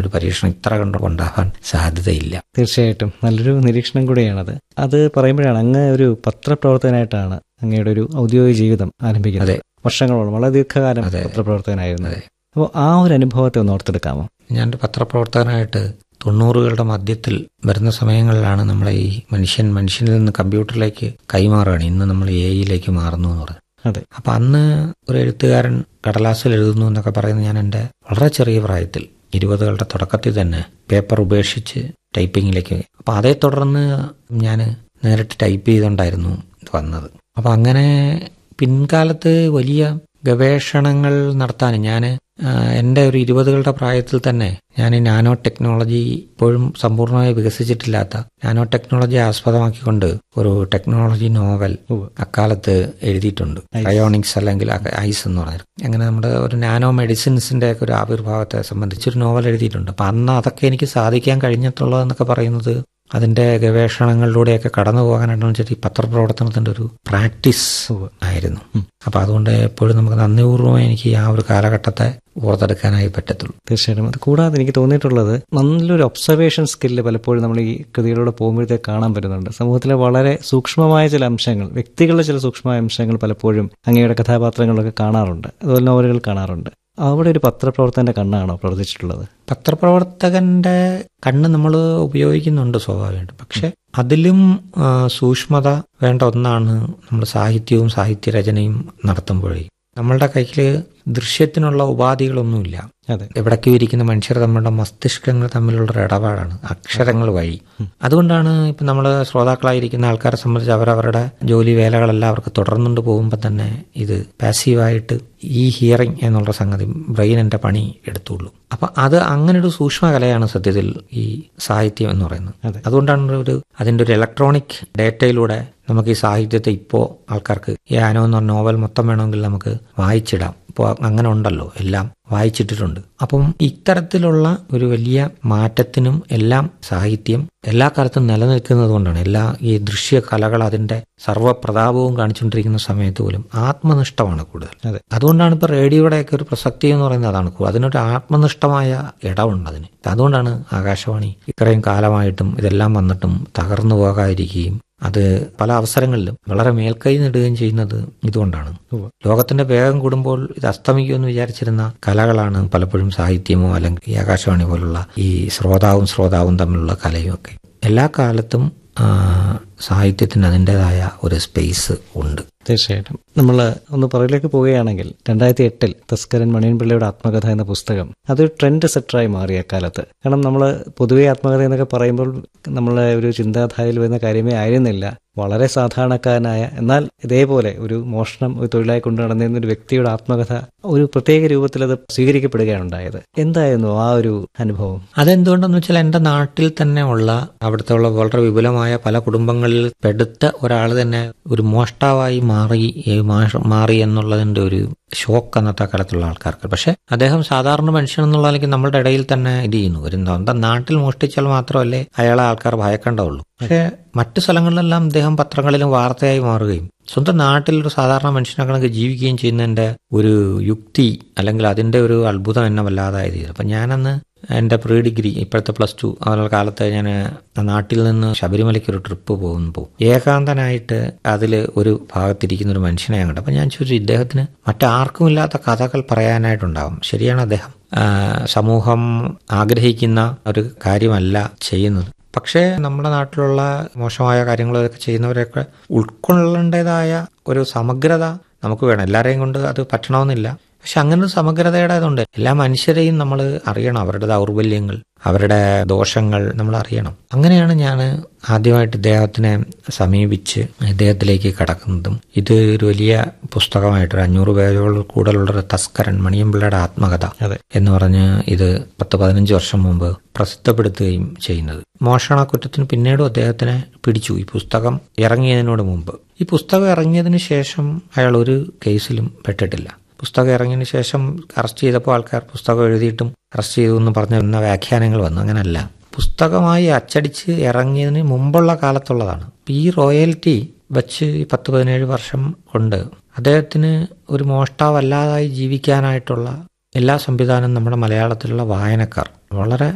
ഒരു പരീക്ഷണം ഇത്ര കണ്ട് ഉണ്ടാകാൻ സാധ്യതയില്ല തീർച്ചയായിട്ടും നല്ലൊരു നിരീക്ഷണം കൂടിയാണത് അത് പറയുമ്പോഴാണ് അങ്ങ് ഒരു പത്രപ്രവർത്തകനായിട്ടാണ് അങ്ങയുടെ ഒരു ഔദ്യോഗിക ജീവിതം ആരംഭിക്കുന്നത് അതെ. വർഷങ്ങളോളം വളരെ ദീർഘകാലം അതെ. പത്രപ്രവർത്തകനായിരുന്നു അതെ. അപ്പോൾ ആ ഒരു അനുഭവത്തെ ഒന്ന് ഓർത്തെടുക്കാമോ ഞാൻ ഒരു പത്രപ്രവർത്തകനായിട്ട് തൊണ്ണൂറുകളുടെ മധ്യത്തിൽ വരുന്ന സമയങ്ങളിലാണ് നമ്മളെ ഈ മനുഷ്യൻ മനുഷ്യനിൽ നിന്ന് കമ്പ്യൂട്ടറിലേക്ക് കൈമാറുകയാണ് ഇന്ന് നമ്മൾ എ ഐയിലേക്ക് മാറുന്നു എന്ന് പറയുന്നത് അതെ അപ്പൊ അന്ന് ഒരു എഴുത്തുകാരൻ കടലാസിൽ എഴുതുന്നു എന്നൊക്കെ പറയുന്നത് ഞാൻ എൻ്റെ വളരെ ചെറിയ പ്രായത്തിൽ ഇരുപതുകളുടെ തുടക്കത്തിൽ തന്നെ പേപ്പർ ഉപേക്ഷിച്ച് ടൈപ്പിങ്ങിലേക്ക് അപ്പൊ അതേ തുടർന്ന് ഞാൻ നേരിട്ട് ടൈപ്പ് ചെയ്തുകൊണ്ടായിരുന്നു വന്നത് അപ്പൊ അങ്ങനെ പിൻകാലത്ത് വലിയ ഗവേഷണങ്ങൾ നടത്താൻ ഞാൻ എൻ്റെ ഒരു ഇരുപതുകളുടെ പ്രായത്തിൽ തന്നെ ഞാൻ ഈ നാനോ ടെക്നോളജി ഇപ്പോഴും സമ്പൂർണ്ണമായി വികസിച്ചിട്ടില്ലാത്ത നാനോ ടെക്നോളജി ആസ്പദമാക്കിക്കൊണ്ട് ഒരു ടെക്നോളജി നോവൽ ഉവ്വ്. അക്കാലത്ത് എഴുതിയിട്ടുണ്ട് അയോണിക്സ് അല്ലെങ്കിൽ ഐസ് എന്ന് പറഞ്ഞത് അങ്ങനെ നമ്മുടെ ഒരു നാനോ മെഡിസിൻസിന്റെ ഒക്കെ ഒരു ആവിർഭാവത്തെ സംബന്ധിച്ചൊരു നോവൽ എഴുതിയിട്ടുണ്ട് അപ്പൊ അന്ന് അതൊക്കെ എനിക്ക് സാധിക്കാൻ കഴിഞ്ഞിട്ടുള്ളതെന്നൊക്കെ പറയുന്നത് അതിന്റെ ഗവേഷണങ്ങളിലൂടെയൊക്കെ കടന്നു പോകാനായിട്ടാണ് വെച്ചാൽ ഈ പത്രപ്രവർത്തനത്തിന്റെ ഒരു പ്രാക്ടീസ് ഉവ്വ്. ആയിരുന്നു അപ്പൊ അതുകൊണ്ട് എപ്പോഴും നമുക്ക് നന്ദിപൂർവ്വം എനിക്ക് ആ ഒരു കാലഘട്ടത്തെ ഓർത്തെടുക്കാനായി പറ്റത്തുള്ളൂ തീർച്ചയായിട്ടും അത് കൂടാതെ എനിക്ക് തോന്നിയിട്ടുള്ളത് നല്ലൊരു ഒബ്സർവേഷൻ സ്കില്ല് പലപ്പോഴും നമ്മൾ ഈ കൃതികളിലൂടെ പോകുമ്പോഴത്തേക്ക് കാണാൻ പറ്റുന്നുണ്ട് സമൂഹത്തിലെ വളരെ സൂക്ഷ്മമായ ചില അംശങ്ങൾ വ്യക്തികളുടെ ചില സൂക്ഷ്മമായ അംശങ്ങൾ പലപ്പോഴും അങ്ങയുടെ കഥാപാത്രങ്ങളിലൊക്കെ കാണാറുണ്ട് അതുപോലെ നോവലുകൾ കാണാറുണ്ട് അവിടെ ഒരു പത്രപ്രവർത്തകന്റെ കണ്ണാണോ പ്രവർത്തിച്ചിട്ടുള്ളത് പത്രപ്രവർത്തകന്റെ കണ്ണ് നമ്മൾ ഉപയോഗിക്കുന്നുണ്ട് സ്വാഭാവികമായിട്ട് പക്ഷെ അതിലും ആ, സൂക്ഷ്മത വേണ്ട ഒന്നാണ് നമ്മൾ സാഹിത്യവും സാഹിത്യരചനയും നടത്തുമ്പോഴേ നമ്മളുടെ കയ്യിൽ ദൃശ്യത്തിനുള്ള ഉപാധികളൊന്നുമില്ല അതെ എവിടേക്കും ഇരിക്കുന്ന മനുഷ്യർ തമ്മിലുള്ള മസ്തിഷ്കങ്ങൾ തമ്മിലുള്ള ഒരു ഇടപാടാണ് അക്ഷരങ്ങൾ വഴി അതുകൊണ്ടാണ് ഇപ്പം നമ്മൾ ശ്രോതാക്കളായിരിക്കുന്ന ആൾക്കാരെ സംബന്ധിച്ച് അവരവരുടെ ജോലി വേലകളെല്ലാം അവർക്ക് തുടർന്നുകൊണ്ട് പോകുമ്പോൾ തന്നെ ഇത് പാസീവായിട്ട് ഈ ഹിയറിംഗ് എന്നുള്ള സംഗതി ബ്രെയിനിന്റെ പണി എടുത്തുള്ളൂ അപ്പൊ അത് അങ്ങനെ ഒരു സൂക്ഷ്മകലയാണ് സത്യത്തിൽ ഈ സാഹിത്യം എന്ന് പറയുന്നത് അതെ. അതുകൊണ്ടാണ് ഒരു അതിന്റെ ഒരു ഇലക്ട്രോണിക് ഡേറ്റയിലൂടെ നമുക്ക് ഈ സാഹിത്യത്തെ ഇപ്പോൾ ആൾക്കാർക്ക് ഈ ആനോ എന്ന് പറഞ്ഞ നോവൽ മൊത്തം വേണമെങ്കിൽ നമുക്ക് വായിച്ചിടാം ഇപ്പോൾ അങ്ങനെ ഉണ്ടല്ലോ എല്ലാം വായിച്ചിട്ടിട്ടുണ്ട് അപ്പം ഇത്തരത്തിലുള്ള ഒരു വലിയ മാറ്റത്തിനും എല്ലാം സാഹിത്യം എല്ലാ കാലത്തും നിലനിൽക്കുന്നത് കൊണ്ടാണ് എല്ലാ ഈ ദൃശ്യ കലകൾ അതിന്റെ സർവ്വപ്രതാപവും കാണിച്ചുകൊണ്ടിരിക്കുന്ന സമയത്ത് പോലും ആത്മനിഷ്ഠമാണ് കൂടുതൽ അതെ. അതുകൊണ്ടാണ് ഇപ്പൊ റേഡിയോയുടെയൊക്കെ ഒരു പ്രസക്തി എന്ന് പറയുന്നത് അതാണ് കൂടുതൽ. അതിനൊരു ആത്മനിഷ്ഠമായ ഇടമുണ്ട് അതിന് അതുകൊണ്ടാണ് ആകാശവാണി ഇത്രയും കാലമായിട്ടും ഇതെല്ലാം വന്നിട്ടും തകർന്നു പോകാതിരിക്കുകയും അത് പല അവസരങ്ങളിലും വളരെ മേൽക്കൈ നേടുകയും ചെയ്യുന്നത് ഇതുകൊണ്ടാണ് ഉവ്വ്. ലോകത്തിന്റെ വേഗം കൂടുമ്പോൾ ഇത് അസ്തമിക്കുമെന്ന് വിചാരിച്ചിരുന്ന കലകളാണ് പലപ്പോഴും സാഹിത്യമോ അല്ലെങ്കിൽ ഈ ആകാശവാണി പോലുള്ള ഈ ശ്രോതാവും ശ്രോതാവും തമ്മിലുള്ള കലയും ഒക്കെ എല്ലാ കാലത്തും ആ, സാഹിത്യത്തിന് അതിൻ്റെതായ ഒരു സ്പേസ് ഉണ്ട് തീർച്ചയായിട്ടും നമ്മൾ ഒന്ന് പുറകിലേക്ക് പോവുകയാണെങ്കിൽ രണ്ടായിരത്തി എട്ടിൽ തസ്കരൻ മണിയൻപിള്ളയുടെ ആത്മകഥ എന്ന പുസ്തകം അതൊരു ട്രെൻഡ് സെറ്ററായി മാറി അക്കാലത്ത് കാരണം നമ്മൾ പൊതുവെ ആത്മകഥ എന്നൊക്കെ പറയുമ്പോൾ നമ്മളെ ഒരു ചിന്താധാരയിൽ വരുന്ന കാര്യമേ ആയിരുന്നില്ല വളരെ സാധാരണക്കാരനായ എന്നാൽ ഇതേപോലെ ഒരു മോഷണം ഒരു തൊഴിലായി കൊണ്ടു നടന്നിരുന്ന ഒരു വ്യക്തിയുടെ ആത്മകഥ ഒരു പ്രത്യേക രൂപത്തിൽ അത് സ്വീകരിക്കപ്പെടുകയാണ് ഉണ്ടായത് എന്തായിരുന്നു ആ ഒരു അനുഭവം അതെന്തുകൊണ്ടെന്ന് വെച്ചാൽ എൻ്റെ നാട്ടിൽ തന്നെ ഉള്ള അവിടുത്തെ ഉള്ള വളരെ വിപുലമായ പല കുടുംബങ്ങളിൽ പെടുത്ത ഒരാൾ തന്നെ ഒരു മോഷ്ടാവായി മാറി ഈ മാഷ- മാറി എന്നുള്ളതിന്റെ ഒരു ഷോക്ക് അന്നത്തെ കാലത്തുള്ള ആൾക്കാർക്ക് പക്ഷെ അദ്ദേഹം സാധാരണ മനുഷ്യൻ എന്നുള്ള നിലയ്ക്ക് നമ്മളുടെ ഇടയിൽ തന്നെ ഇത് ചെയ്യുന്നു ഒരു സ്വന്തം നാട്ടിൽ മോഷ്ടിച്ചാൽ മാത്രമല്ലേ അയാളെ ആൾക്കാർ ഭയക്കേണ്ടതുള്ളൂ പക്ഷെ മറ്റു സ്ഥലങ്ങളിലെല്ലാം അദ്ദേഹം പത്രങ്ങളിലും വാർത്തയായി മാറുകയും സ്വന്തം നാട്ടിൽ ഒരു സാധാരണ മനുഷ്യനെ കണക്ക് ജീവിക്കുകയും ചെയ്യുന്നതിന്റെ ഒരു യുക്തി അല്ലെങ്കിൽ അതിന്റെ ഒരു അത്ഭുതം എന്നെ വല്ലാതായത് ചെയ്തു അപ്പൊ ഞാനന്ന് എൻ്റെ പ്രീ ഡിഗ്രി ഇപ്പോഴത്തെ പ്ലസ് ടു അവരുടെ കാലത്ത് ഞാൻ നാട്ടിൽ നിന്ന് ശബരിമലയ്ക്ക് ഒരു ട്രിപ്പ് പോകുമ്പോൾ ഏകാന്തനായിട്ട് അതിൽ ഒരു ഭാഗത്തിരിക്കുന്ന ഒരു മനുഷ്യനെ ഞാൻ കണ്ടു അപ്പം ഞാൻ ചോദിച്ചു ഇദ്ദേഹത്തിന് മറ്റാർക്കും ഇല്ലാത്ത കഥകൾ പറയാനായിട്ടുണ്ടാവും ശരിയാണ് അദ്ദേഹം ആ, സമൂഹം ആഗ്രഹിക്കുന്ന ഒരു കാര്യമല്ല ചെയ്യുന്നത് പക്ഷേ നമ്മുടെ നാട്ടിലുള്ള മോശമായ കാര്യങ്ങളൊക്കെ ചെയ്യുന്നവരെയൊക്കെ ഉൾക്കൊള്ളേണ്ടതായ ഒരു സമഗ്രത നമുക്ക് വേണം എല്ലാവരെയും കൊണ്ട് അത് പറ്റണമെന്നില്ല പക്ഷെ അങ്ങനെ ഒരു സമഗ്രതയുടെ ഇതുണ്ട് എല്ലാ മനുഷ്യരെയും നമ്മൾ അറിയണം അവരുടെ ദൗർബല്യങ്ങൾ അവരുടെ ദോഷങ്ങൾ നമ്മൾ അറിയണം അങ്ങനെയാണ് ഞാൻ ആദ്യമായിട്ട് ഇദ്ദേഹത്തിനെ സമീപിച്ച് ഇദ്ദേഹത്തിലേക്ക് കടക്കുന്നതും ഇത് ഒരു വലിയ പുസ്തകമായിട്ട് ഒരു അഞ്ഞൂറ് പേജോളം കൂടുതലുള്ള ഒരു തസ്കരൻ മണിയമ്പിള്ളയുടെ ആത്മകഥ അതെ എന്ന് പറഞ്ഞ് ഇത് പത്ത് പതിനഞ്ച് വർഷം മുമ്പ് പ്രസിദ്ധപ്പെടുത്തുകയും ചെയ്യുന്നത് മോഷണ കുറ്റത്തിന് പിന്നീടും അദ്ദേഹത്തിനെ പിടിച്ചു ഈ പുസ്തകം ഇറങ്ങിയതിനോട് മുമ്പ് ഈ പുസ്തകം ഇറങ്ങിയതിന് ശേഷം അയാൾ ഒരു കേസിലും പെട്ടിട്ടില്ല പുസ്തകം ഇറങ്ങിയതിന് ശേഷം അറസ്റ്റ് ചെയ്തപ്പോൾ ആൾക്കാർ പുസ്തകം എഴുതിയിട്ടും അറസ്റ്റ് ചെയ്തു എന്ന് പറഞ്ഞ എന്ന വ്യാഖ്യാനങ്ങൾ വന്നു അങ്ങനല്ല പുസ്തകമായി അച്ചടിച്ച് ഇറങ്ങിയതിന് മുമ്പുള്ള കാലത്തുള്ളതാണ് ഇപ്പൊ ഈ റോയൽറ്റി വച്ച് ഈ പത്ത് പതിനേഴ് വർഷം കൊണ്ട് അദ്ദേഹത്തിന് ഒരു മോഷ്ടാവല്ലാതായി ജീവിക്കാനായിട്ടുള്ള എല്ലാ സംവിധാനവും നമ്മുടെ മലയാളത്തിലുള്ള വായനക്കാർ വളരെ